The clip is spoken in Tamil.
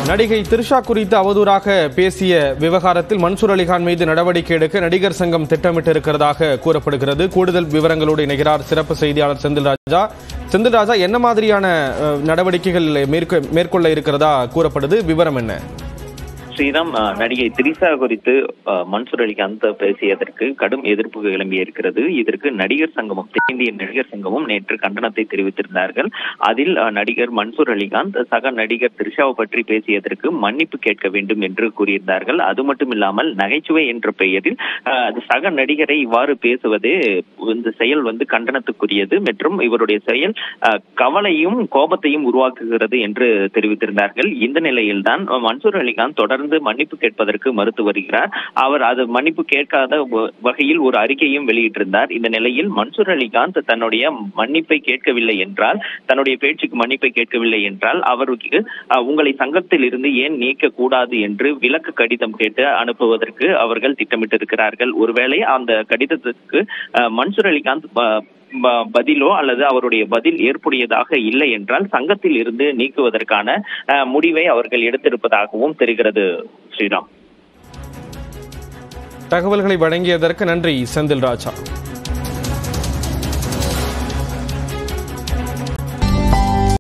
நடிகை திரிஷா குறித்து அவதூறாக பேசிய விவகாரத்தில் மன்சூர் அலிகான் மீது நடவடிக்கை எடுக்க நடிகர் சங்கம் திட்டமிட்டிருக்கிறதாக கூறப்படுகிறது கூடுதல் விவரங்களோடு இணைகிறார் சிறப்பு செய்தியாளர் செந்தில் ராஜா செந்தில் ராஜா என்ன மாதிரியான அஹ், நடவடிக்கைகள் மேற்கொ- மேற்கொள்ள இருக்கிறதா கூறப்படுது விவரம் என்ன ஸ்ரீராம் அஹ், நடிகை திரிசா குறித்து அஹ், மன்சூர் அலிகாந்த் பேசியதற்கு கடும் எதிர்ப்பு கிளம்பி இருக்கிறது இதற்கு நடிகர் சங்கமும் தென்னிந்திய நடிகர் சங்கமும் நேற்று கண்டனத்தை தெரிவித்திருந்தார்கள் அதில் அஹ், நடிகர் மன்சூர் அலிகாந்த் சக நடிகர் திரிஷாவை பற்றி பேசியதற்கு மன்னிப்பு கேட்க வேண்டும் என்று கூறியிருந்தார்கள் அது மட்டும் இல்லாமல் நகைச்சுவை என்ற பெயரில் அஹ், அது சக நடிகரை இவ்வாறு பேசுவது இந்த செயல் வந்து கண்டனத்துக்குரியது மற்றும் இவருடைய செயல் அஹ், கவலையும் கோபத்தையும் உருவாக்குகிறது என்று தெரிவித்திருந்தார்கள் இந்த நிலையில்தான் மன்சூர் அலிகான் தொடர்ந்து மன்னிப்பு கேட்பதற்கு மறுத்து வருகிறார் அவர் அது மன்னிப்பு கேட்காத வ- வகையில் ஒரு அறிக்கையும் வெளியிட்டிருந்தார் இந்த நிலையில் மன்சூர் அலிகாந்த் தன்னுடைய மன்னிப்பை கேட்கவில்லை என்றால் தன்னுடைய பேச்சுக்கு மன்னிப்பை கேட்கவில்லை என்றால் அவருக்கு அஹ், உங்களை சங்கத்தில் இருந்து ஏன் நீக்க கூடாது என்று விளக்கு கடிதம் கேட்டு அனுப்புவதற்கு அவர்கள் திட்டமிட்டிருக்கிறார்கள் ஒருவேளை அந்த கடிதத்துக்கு அஹ், மன்சூர் அலிகாந்த் ப- ப- பதிலோ அல்லது அவருடைய பதில் ஏற்புடையதாக இல்லை என்றால் சங்கத்தில் இருந்து நீக்குவதற்கான அஹ், முடிவை அவர்கள் எடுத்திருப்பதாகவும் தெரிகிறது ஸ்ரீராம் தகவல்களை வழங்கியதற்கு நன்றி செந்தில் ராஜா